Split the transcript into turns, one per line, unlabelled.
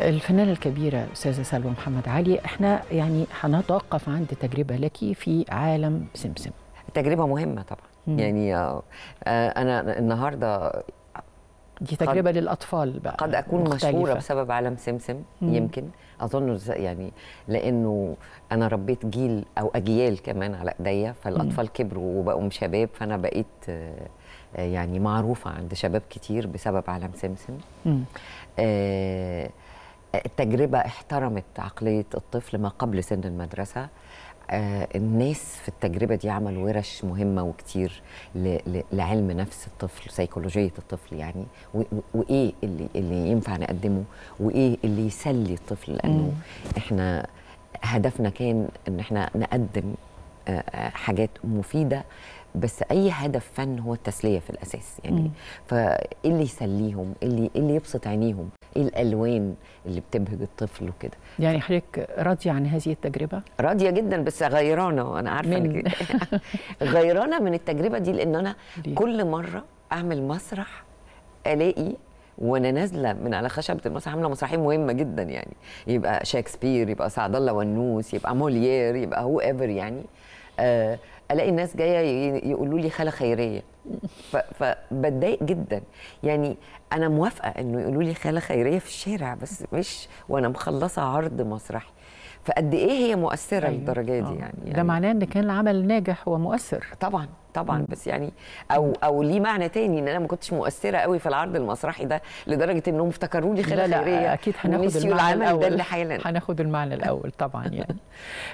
الفنانة الكبيرة أستاذة سلوى محمد علي احنا يعني هنتوقف عند تجربة لك في عالم سمسم
تجربه مهمه طبعا
مم.
يعني آه، آه، انا النهارده
دي تجربة للأطفال بقى
قد اكون
مختلفة.
مشهوره بسبب عالم سمسم
مم.
يمكن اظن ز- يعني لانه انا ربيت جيل او اجيال كمان على ايديا فالاطفال كبروا وبقوا شباب فانا بقيت آه، آه، يعني معروفه عند شباب كتير بسبب عالم سمسم
مم.
آه، التجربة احترمت عقلية الطفل ما قبل سن المدرسة آه، الناس في التجربة دي عملوا ورش مهمة وكتير ل- ل- لعلم نفس الطفل سيكولوجية الطفل يعني و- و- وإيه اللي, اللي ينفع نقدمه وإيه اللي يسلي الطفل لأنه إحنا هدفنا كان إن إحنا نقدم آه، آه، حاجات مفيدة بس أي هدف فن هو التسلية في الأساس يعني
مم.
فايه اللي يسليهم إيه اللي إيه اللي يبسط عينيهم ايه الالوان اللي بتبهج الطفل وكده
يعني حضرتك راضية عن هذه التجربة؟
راضيه جدا بس غيرانه وانا عارفه
من-
إنك- غيرانه من التجربه دي لان انا
ليه؟
كل مره اعمل مسرح الاقي وانا نازله من على خشبه المسرح عامله مسرحيه مهمه جدا يعني يبقى شكسبير يبقى سعد الله ونوس يبقى موليير يبقى هو ايفر يعني آه الاقي الناس جايه ي- يقولوا لي خاله خيريه ف- فبتضايق جدا يعني انا موافقه انه يقولوا لي خاله خيريه في الشارع بس مش وانا مخلصه عرض مسرحي فقد ايه هي مؤثره
أيوة.
للدرجه دي
آه.
يعني,
ده
يعني
معناه ان كان العمل ناجح ومؤثر
طبعا طبعا
مم.
بس يعني او او ليه معنى تاني ان انا ما كنتش مؤثره قوي في العرض المسرحي ده لدرجه انهم افتكروني خاله
لا
خيريه
لا اكيد هناخد
ونسيوا
المعنى
العمل
الاول
ده اللي حالا
هناخد المعنى الاول طبعا يعني